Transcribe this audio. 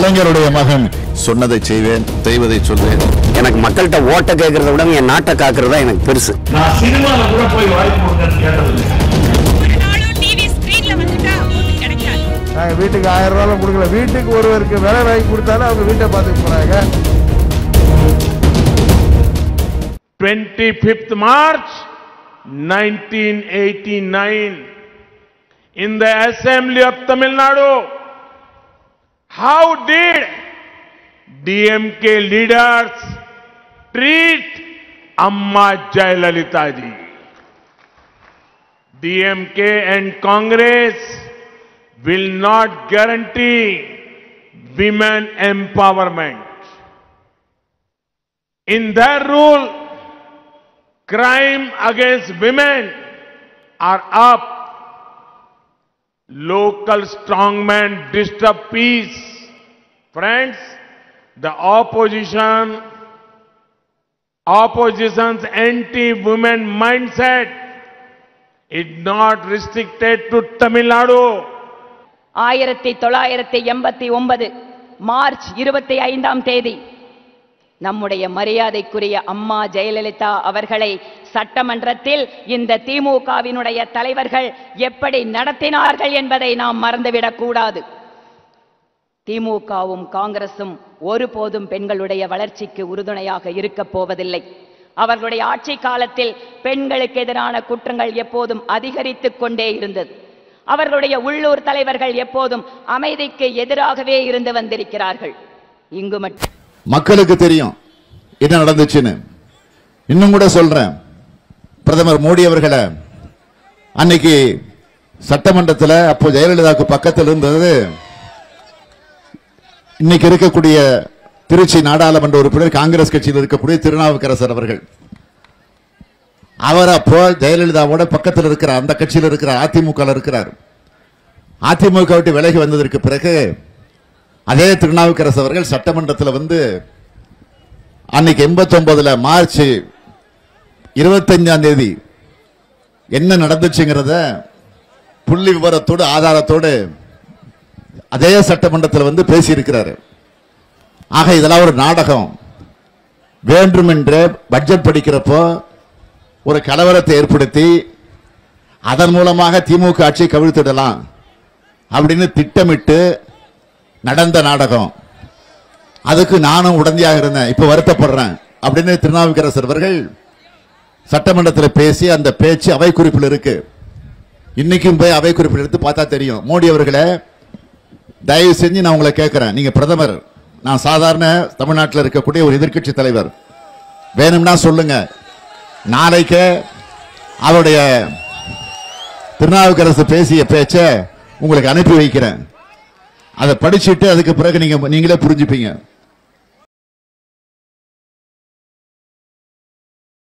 கலைஞருடைய மகன் சொன்னதை செய்வேன் செய்வதை சொல்வேன் எனக்கு மக்கள்கிட்ட ஓட்ட கேட்கறத விட என் நாட்டை காக்குறது தான் எனக்கு பெருசு நான் சினிமால கூட போய் வாய்ப்பு கொடுங்கன்னு கேட்டதில்லை ஒரு நாளும் டிவி ஸ்கிரீன்ல வந்துட்டா ஓட்டு கிடைக்காது நாங்கள் வீட்டுக்கு ஆயிரம் ரூபாய் கொடுக்கல வீட்டுக்கு ஒருவருக்கு வேலை வாங்கி கொடுத்தாலும் அவங்க வீட்டை பார்த்துக்க போறாங்க 25th March 1989 in the Assembly of Tamil Nadu. How did DMK leaders treat Amma Jayalalitha ji? DMK and Congress will not guarantee women empowerment. In their rule, crime against women are up. Local strongmen disturb peace. Friends, the opposition, opposition's anti-women mindset is not restricted to Tamil Nadu. ஆயிரத்தி தொள்ளாயிரத்தி எண்பத்தி ஒன்பது March இருபத்தி ஐந்தாம் தேதி நம்முடைய மரியாதைக்குரிய அம்மா ஜெயலலிதா அவர்களை சட்டமன்றத்தில் இந்த திமுகவினுடைய தலைவர்கள் எப்படி நடத்தினார்கள் என்பதை நாம் மறந்துவிடக் கூடாது திமுகவும் காங்கிரசும் ஒருபோதும் பெண்களுடைய வளர்ச்சிக்கு உறுதுணையாக இருக்கப் போவதில்லை அவர்களுடைய ஆட்சி காலத்தில் பெண்களுக்கு எதிரான குற்றங்கள் எப்போதும் அதிகரித்துக் கொண்டே இருந்தது அவர்களுடைய உள்ளூர் தலைவர்கள் எப்போதும் அமைதிக்கு எதிராகவே இருந்து வந்திருக்கிறார்கள் இங்கு மட்டும் மக்களுக்கு தெரியும் என்ன நடந்துச்சுன்னு இன்னும் கூட சொல்றேன் பிரதமர் மோடி அவர்களை அன்னைக்கு சட்டமன்றத்தில் அப்போ ஜெயலலிதாவுக்கு பக்கத்தில் இருந்தது இன்னைக்கு இருக்கக்கூடிய திருச்சி நாடாளுமன்ற உறுப்பினர் காங்கிரஸ் கட்சியில் இருக்கக்கூடிய திருநாவுக்கரசர் அவர்கள் அவர் அப்போ ஜெயலலிதாவோட பக்கத்தில் இருக்கிற அந்த கட்சியில் இருக்கிற அதிமுக இருக்கிறார் அதிமுக விட்டு விலகி வந்ததற்கு பிறகு அதே திருநாவுக்கரசு அவர்கள் சட்டமன்றத்தில் வந்து அன்னைக்கு எண்பத்தொன்பதுல மார்ச் இருபத்தஞ்சாம் தேதி என்ன நடந்துச்சுங்கிறத புள்ளி விவரத்தோடு ஆதாரத்தோடு அதே சட்டமன்றத்தில் வந்து பேசியிருக்கிறாரு ஆக இதெல்லாம் ஒரு நாடகம் வேண்டுமென்றே பட்ஜெட் படிக்கிறப்போ ஒரு கலவரத்தை ஏற்படுத்தி அதன் மூலமாக திமுக ஆட்சியை கவிழ்த்திடலாம் அப்படின்னு திட்டமிட்டு நடந்த நாடகம் அதுக்கு நானும் உடந்தையாக இருந்தேன் இப்ப வருத்தப்படுறேன் அப்படின்னு திருநாவுக்கரசர் அவர்கள் சட்டமன்றத்தில் பேசி அந்த பேச்சு அவை குறிப்பில் இருக்கு இன்னைக்கும் போய் அவை குறிப்பில் எடுத்து பார்த்தா தெரியும் மோடி அவர்களே தயவு செஞ்சு நான் உங்களை கேட்கிறேன் நீங்க பிரதமர் நான் சாதாரண தமிழ்நாட்டில் இருக்கக்கூடிய ஒரு எதிர்க்கட்சி தலைவர் வேணும்னா சொல்லுங்க நாளைக்கு அவருடைய திருநாவுக்கரசு பேசிய பேச்சை உங்களுக்கு அனுப்பி வைக்கிறேன் அதை படிச்சுட்டு அதுக்கு பிறகு நீங்க நீங்களே புரிஞ்சுப்பீங்க